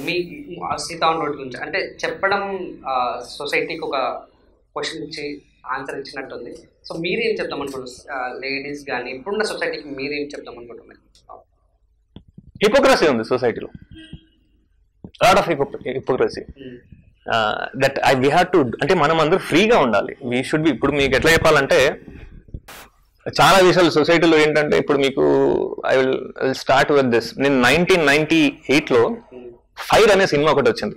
మీ సీతావన్ road గురించి అంటే చెప్పడం సొసైటీకి ఒక క్వశ్చన్ ఇచ్చి ఆన్సర్ ఇచ్చినట్టుంది సో మీరేం చెప్తాం అనుకుంటున్నారు లేడీస్ కానీ ఇప్పుడున్న సొసైటీకి మీరేం చెప్తాం అనుకుంటున్నారు హిపోక్రసీ ఉంది సొసైటీలో lot of hypocrisy that I we have to అంటే మనం అందరూ ఫ్రీగా ఉండాలి వీ షుడ్ బి ఇప్పుడు మీకు ఎట్లా చెప్పాలంటే చాలా విషయాలు సొసైటీలో ఏంటంటే ఇప్పుడు మీకు I will start with this నేను నైన్టీన్ నైన్టీ ఎయిట్లో ఫైర్ అనే సినిమా ఒకటి వచ్చింది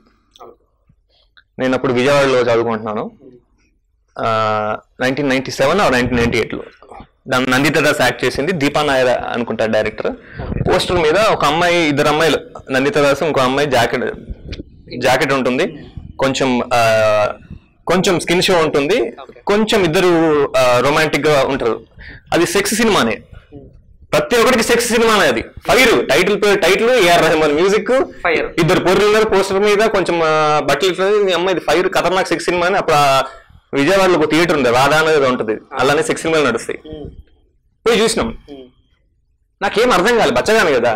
నేను అప్పుడు విజయవాడలో చదువుకుంటున్నాను nineteen ninety seven nineteen ninety ఎయిట్లో దాని నందిత దాస్ యాక్ట్ చేసింది దీపా నాయర్ అనుకుంటా డైరెక్టర్ పోస్టర్ మీద ఒక అమ్మాయి ఇద్దరు అమ్మాయిలు నందిత దాస్ ఇంకో అమ్మాయి జాకెట్ జాకెట్ ఉంటుంది కొంచెం ఆ, కొంచెం స్కిన్ షో ఉంటుంది కొంచెం ఇద్దరు రొమాంటిక్ గా ఉంటారు అది సెక్స్ సినిమానే ప్రతి ఒక్కరికి సెక్స్ సినిమానే అది fire title title AR Rahman music Fire. ఇద్దరు పొర్లు ఉన్నారు పోస్టర్ మీద కొంచెం ఆ, బట్టలు ఇట్లా ఈ అమ్మాయి ఇది ఫైర్ ఖతర్నాక్ సెక్స్ సినిమా అని అప్పుడు ఆ విజయవాడలో ఒక థియేటర్ ఉంది రాధా అనేది ఏదో ఉంటుంది అలానే సెక్స్ సినిమాలు నడుస్తాయి పోయి చూసినాం నాకేం అర్థం కాలేదు బచ్చగాను కదా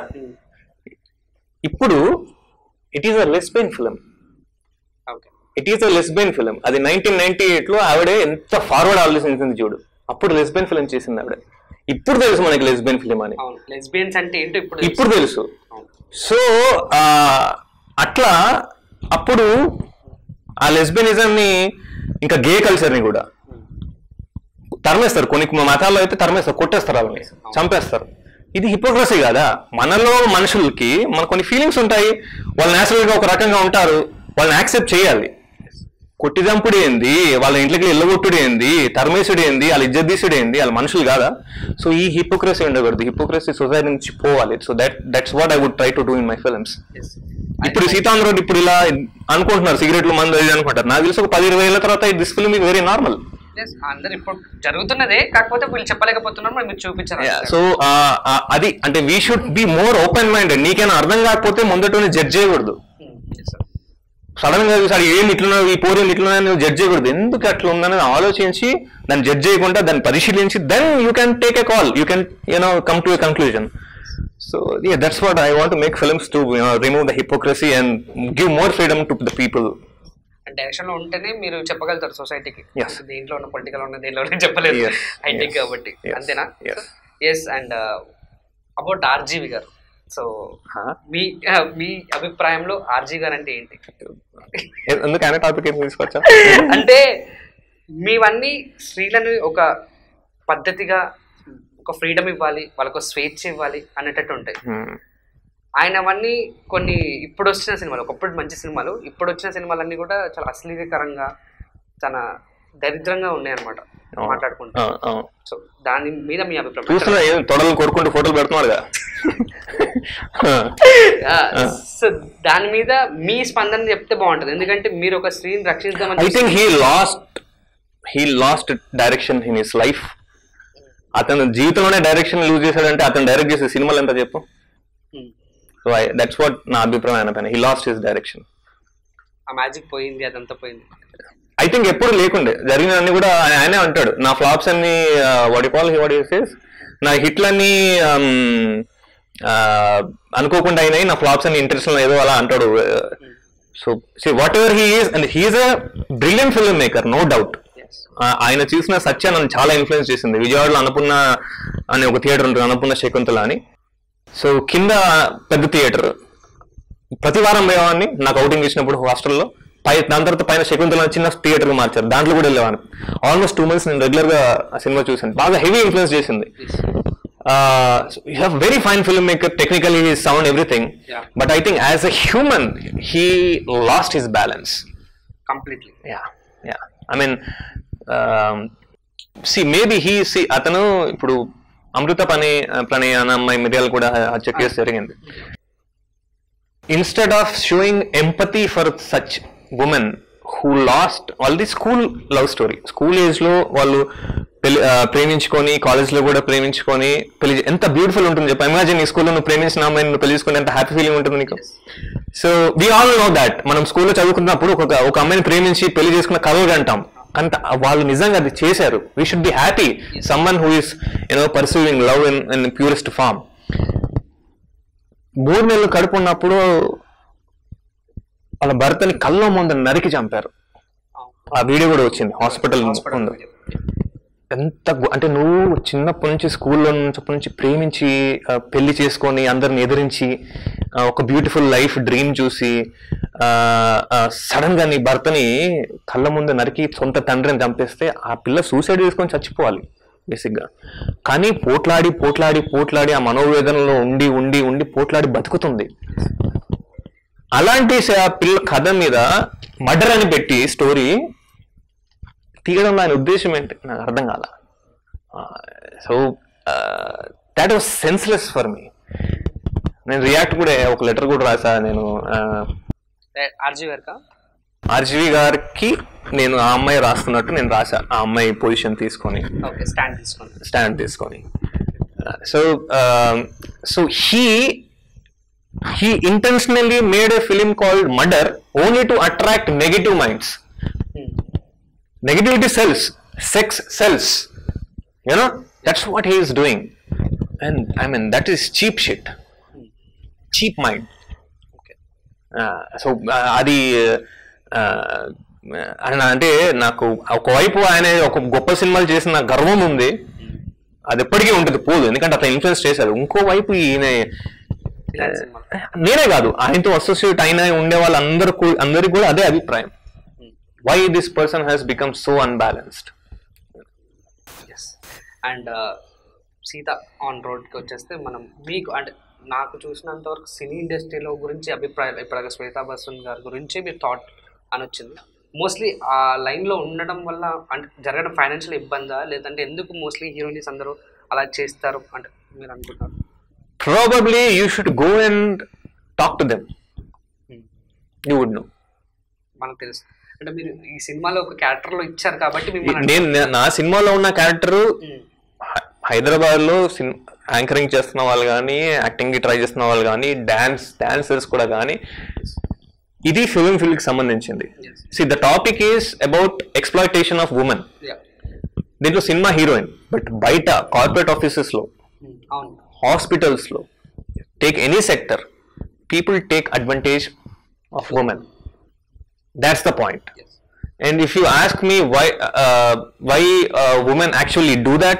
ఇప్పుడు it is a lesbian film okay it is a lesbian film అది నైన్టీన్ నైన్టీ ఎయిట్ లో ఆవిడే ఎంత ఫార్వర్డ్ ఆలోచించింది చూడు అప్పుడు లెస్బెయిన్ ఫిలిం చేసింది ఆవిడ ఇప్పుడు తెలుసు మనకి లెస్బెయిన్ ఫిలిం అని అవును లెస్బియన్స్ అంటే ఏంటో ఇప్పుడు ఇప్పుడు తెలుసు అవును. సో ఆ, అట్లా అప్పుడు ఆ లెస్బియనిజం ని ఇంకా గే కల్చర్ ని కూడా తరిమేస్తారు కొన్ని మతాల్లో అయితే తరిమేస్తారు కొట్టేస్తారు వాళ్ళని చంపేస్తారు ఇది హిపోక్రసీ కాదా మనలో మనుషులకి మన కొన్ని ఫీలింగ్స్ ఉంటాయి వాళ్ళు నేచురల్ గా ఒక రకంగా ఉంటారు వాళ్ళని యాక్సెప్ట్ చేయాలి కొట్టి చంపుడు ఏంది వాళ్ళ ఇంట్లోకి ఇళ్ళగొట్టుడు ఏంది తరమేసుడు ఏంది వాళ్ళ ఇజ్జతీసుడు ఏంది వాళ్ళ మనుషులు కాదా సో ఈ హిపోక్రసీ ఉండకూడదు హిపోక్రసీ సొసైటీ నుంచి పోవాలి so that that's what I would try to do in my films Yes. ఇప్పుడు సీతాంధ్ర రోడ్ ఇప్పుడు ఇలా అనుకుంటున్నారు సిగరెట్లు మందు ఇది అనుకుంటారు నాకు తెలిసి ఒక పది ఇరవై ఏళ్ళ తర్వాత this film is very normal Yes, అందరు ఇప్పుడు జరుగుతున్నదే కాకపోతే వీళ్ళు చెప్పలేకపోతున్నారు మరి మీరు చూపించారు సో అది అంటే we should be more open minded నీకైనా అర్థం కాకపోతే ముందటనే జడ్జ్ చేయకూడదు సడన్ గా చూసాడు ఏం ఇట్లున్నా ఈ పోరు ఇట్లున్నా నువ్వు జడ్జ్ చేయకూడదు ఎందుకు అట్లా ఉందని ఆలోచించి దాన్ని జడ్జ్ చేయకుండా దాన్ని పరిశీలించి then you can take a call you can you know come to a conclusion so that's what I want make films to remove the hypocrisy and give more freedom to the people direction లో ఉంటేనే మీరు చెప్పగలుగుతారు సొసైటీకి Yes. దేంట్లో ఉన్న political ఉన్న దేంట్లో ఉన్న చెప్పలేదు Yes. High tech Yes. కాబట్టి Yes. అంతేనా Yes. Yes and about RGV గారు సో మీ మీ అభిప్రాయంలో ఆర్జీ గారు అంటే ఏంటి ఎందుకు అనే టాపిక్ ఏం తీసుకొచ్చా అంటే మీవన్నీ స్త్రీలను ఒక పద్ధతిగా ఒక ఫ్రీడమ్ ఇవ్వాలి వాళ్ళకు స్వేచ్ఛ ఇవ్వాలి అనేటట్టు ఉంటాయి ఆయనవన్నీ కొన్ని ఇప్పుడు వచ్చిన సినిమాలు ఒకప్పుడు మంచి సినిమాలు ఇప్పుడు వచ్చిన సినిమాలన్నీ కూడా చాలా అశ్లీలకరంగా చాలా దరిద్రంగా ఉన్నాయి అనమాట అవును. మాట్లాడుకుంటూ సో దాని మీద మీ అభిప్రాయం చూస్తున్నా ఏం తొడలు కొరుకుంటూ ఫోటోలు పెడుతున్నాడు కదా సో దాని మీద మీ స్పందన చెప్తే బాగుంటుంది ఎందుకంటే మీరు ఒక స్త్రీని రక్షిద్దామని I think he lost he lost direction in his life అతను జీవితంలోనే డైరెక్షన్ లూజ్ చేశాడంటే అతను డైరెక్ట్ చేసే సినిమాలు ఎంత చెప్పు Hmm. So I that's what నా అభిప్రాయం ఆయన పైన హీ లాస్ట్ హిస్ డైరెక్షన్ ఆ మ్యాజిక్ పోయింది అదంతా పోయింది ఐ థింక్ ఎప్పుడు లేకుండే జరిగినవన్నీ కూడా ఆయన- ఆయనే అంటాడు నా ఫ్లాప్స్ అన్ని వాడి కాల్ వాట్ సేస్ నా హిట్లన్నీ um, ఆ, అనుకోకుండా అయినాయి నా ఫ్లాప్స్ అన్ని ఇంట్రెస్ట్ ఏదో అలా అంటాడు so see whatever he is and he is a brilliant filmmaker no doubt yes ఆయన చూసిన సత్య నన్ను చాలా ఇన్ఫ్లుయెన్స్ చేసింది విజయవాడలో అన్నపూర్ణ అనే ఒక థియేటర్ ఉంటుంది అన్నపూర్ణ శకుంతల అని సో కింద పెద్ద థియేటర్ ప్రతి వారం పోయేవాడిని నాకు అవుటింగ్ ఇచ్చినప్పుడు హాస్టల్లో పై దాని తర్వాత పైన శకుంతల అని చిన్న థియేటర్ మార్చారు దాంట్లో కూడా వెళ్ళేవాడిని ఆల్మోస్ట్ టూ మంత్స్ నేను రెగ్యులర్ గా ఆ సినిమా చూసాను బాగా హెవీ ఇన్ఫ్లుయెన్స్ చేసింది you have very fine film maker technically sound everything Yeah. But I think as a human he lost his balance completely ya ya I mean see maybe he see అతను ఇప్పుడు అమృత పని ప్రణయ్ అన్న అమ్మాయి మిరియాలు కూడా హత్య case జరిగింది instead of showing empathy for such women who lost వాళ్ళది school love story school age లో వాళ్ళు పెళ్లి ఆ, ప్రేమించుకొని కాలేజ్ లో కూడా ప్రేమించుకొని పెళ్లి చే- ఎంత బ్యూటిఫుల్ ఉంటుంది చెప్పి ఇమాజిన్ ఈ స్కూల్లో నువ్వు ప్రేమించిన అమ్మాయిని నువ్వు పెళ్లి చేసుకుంటే ఎంత హ్యాపీ ఫీలింగ్ ఉంటుంది నీకు so we all know that మనం స్కూల్లో చదువుకున్నప్పుడు ఒక ఒక అమ్మాయిని ప్రేమించి పెళ్లి చేసుకున్న కలలు అంటాం కానీ త- వాళ్ళు నిజంగా అది చేశారు we should be happy someone who is you know pursuing love in in purest form మూడు నెలలు కడుపు ఉన్నప్పుడు వాళ్ళ భర్తని కళ్ళ ముందు నరికి చంపారు ఆ వీడియో కూడా వచ్చింది హాస్పిటల్ హాస్పిటల్ ముందు ఎంత గు- అంటే నువ్వు చిన్నప్పటి నుంచి స్కూల్లో నుంచి నుంచి ప్రేమించి ఆ, పెళ్లి చేసుకొని అందరిని ఎదిరించి ఆ, ఒక బ్యూటిఫుల్ లైఫ్ డ్రీమ్ చూసి సడన్ గా నీ భర్తని కళ్ళ ముందు నరికి సొంత తండ్రిని చంపేస్తే ఆ పిల్ల సూసైడ్ చేసుకొని చచ్చిపోవాలి బేసిక్ గా కానీ పోట్లాడి పోట్లాడి పోట్లాడి ఆ మనోవేదనలో ఉండి ఉండి ఉండి పోట్లాడి బతుకుతుంది అలాంటి స- ఆ పిల్ల కథ మీద మర్డర్ అని పెట్టి స్టోరీ తీయడంలో ఆయన ఉద్దేశం ఏంటి నాకు అర్థం కాల so that was senseless for me నేను రియాక్ట్ కూడా ఒక లెటర్ కూడా రాసా నేను ఆర్జీ గారు ఆర్జీవి గారికి నేను ఆ అమ్మాయి రాస్తున్నట్టు నేను రాసా ఆ అమ్మాయి పొజిషన్ తీసుకొని ఓకే స్టాండ్ తీసుకోండి స్టాండ్ తీసుకొని so so he he intentionally made a film called murder only to attract negative minds negativity sells sex sells you know that's what he is doing and i mean that is cheap shit cheap mind okay so అది uh, ఆయన అంటే నాకు ఒకవైపు ఆయన ఒక గొప్ప సినిమాలు చేసిన గర్వం ఉంది అది ఎప్పటికీ ఉంటుంది పోదు ఎందుకంటే అతను ఇన్ఫ్లుయెన్స్ చేశారు ఇంకోవైపు ఈయన ఇలాంటి సినిమాలు నేనే కాదు ఆయనతో అసోసియేట్ అయిన ఉండే వాళ్ళందరూ కూ- అందరికీ కూడా అదే అభిప్రాయం why this person has become so unbalanced yes and Sita on రోడ్కి వచ్చేస్తే మనం మీకు అంటే నాకు చూసినంత వరకు సినీ ఇండస్ట్రీలో గురించి అభిప్రాయాలు ఇప్పుడు శ్వేతా బసన్ గారి గురించి మీరు థాట్ అని వచ్చింది మోస్ట్లీ ఆ లైన్లో ఉండడం వల్ల అంటే జరగడం ఫైనాన్షియల్ ఇబ్బందా లేదంటే ఎందుకు మోస్ట్లీ హీరోయిన్స్ అందరూ అలా చేస్తారు అంటే మీరు అనుకుంటారు probably you should go and talk to them you would know మనకు తెలుసు అంటే మీరు ఈ సినిమాలో ఒక క్యారెక్టర్లో ఇచ్చారు కాబట్టి మిమ్మల్ని నేను నే- నా సినిమాలో ఉన్న క్యారెక్టర్ ఉమ్, హైదరాబాద్ లో యాంకరింగ్ చేస్తున్న వాళ్ళు కానీ యాక్టింగ్ కి ట్రై చేస్తున్న వాళ్ళు కానీ డాన్స్ డాన్సర్స్ కూడా కానీ ఇది ఫిలిం ఫీల్డ్ కి సంబంధించింది yes, see the topic is about exploitation of women yeah, దీంట్లో సినిమా హీరోయిన్ బట్ బయట కార్పొరేట్ ఆఫీసెస్ లో ఉమ్, అవును హాస్పిటల్స్ లో take any sector people take advantage of women that's the point yes, And if you ask me why uh, why uh, women actually do that,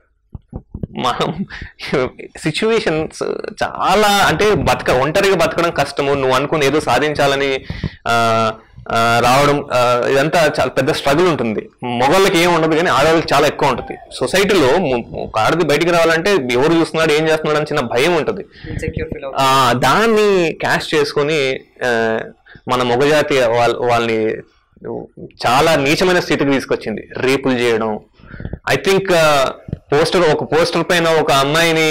మనం situations చాలా అంటే బతక ఒంటరిగా బతకడం కష్టము నువ్వు అనుకుని ఏదో సాధించాలని ఆ, ఆ, రావడం ఆ, ఇదంతా చాలా పెద్ద స్ట్రగుల్ ఉంటుంది మగవాళ్ళకి ఏం ఉండదు కానీ ఆడవాళ్ళకి చాలా ఎక్కువ ఉంటుంది సొసైటీలో ఒక ఆడది బయటికి రావాలంటే ఎవరు చూస్తున్నాడు ఏం చేస్తున్నాడు అని చిన్న భయం ఉంటుంది ఇన్సెక్యూర్ ఫీల్ ఆ, దాన్ని క్యాష్ చేసుకొని ఆ, మన మొగజాతి వాళ్ళ వాళ్ళని చాలా నీచమైన స్థితికి తీసుకొచ్చింది రేపులు చేయడం ఐ థింక్ పోస్టర్ ఒక పోస్టర్ పైన ఒక అమ్మాయిని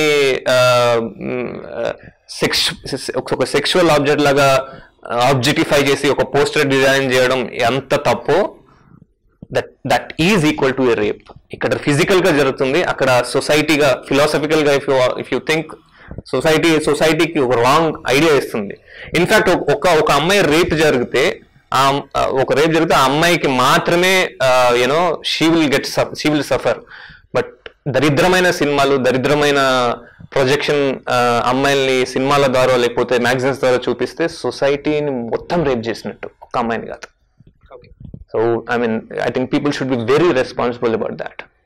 సెక్స్ ఒక సెక్షువల్ ఆబ్జెక్ట్ లాగా ఆబ్జెక్టిఫై చేసి ఒక పోస్టర్ డిజైన్ చేయడం ఎంత తప్పో that that is equal to a rape ఇక్కడ ఫిజికల్ గా జరుగుతుంది అక్కడ సొసైటీగా ఫిలాసఫికల్ గా if you if you think society సొసైటీకి ఒక రాంగ్ ఐడియా ఇస్తుంది ఇన్ఫాక్ట్ ఒక ఒక అమ్మాయి రేప్ జరిగితే ఆ అమ్- ఆ ఒక రేప్ జరిగితే ఆ అమ్మాయికి మాత్రమే you know she will get she will suffer but దరిద్రమైన సినిమాలు దరిద్రమైన ప్రొజెక్షన్ అమ్మాయిల్ని సినిమాల ద్వారా లేకపోతే మ్యాగజైన్స్ ద్వారా చూపిస్తే సొసైటీని మొత్తం రేప్ చేసినట్టు ఒక అమ్మాయిని కాదు okay So I mean, I think people should be very responsible about that.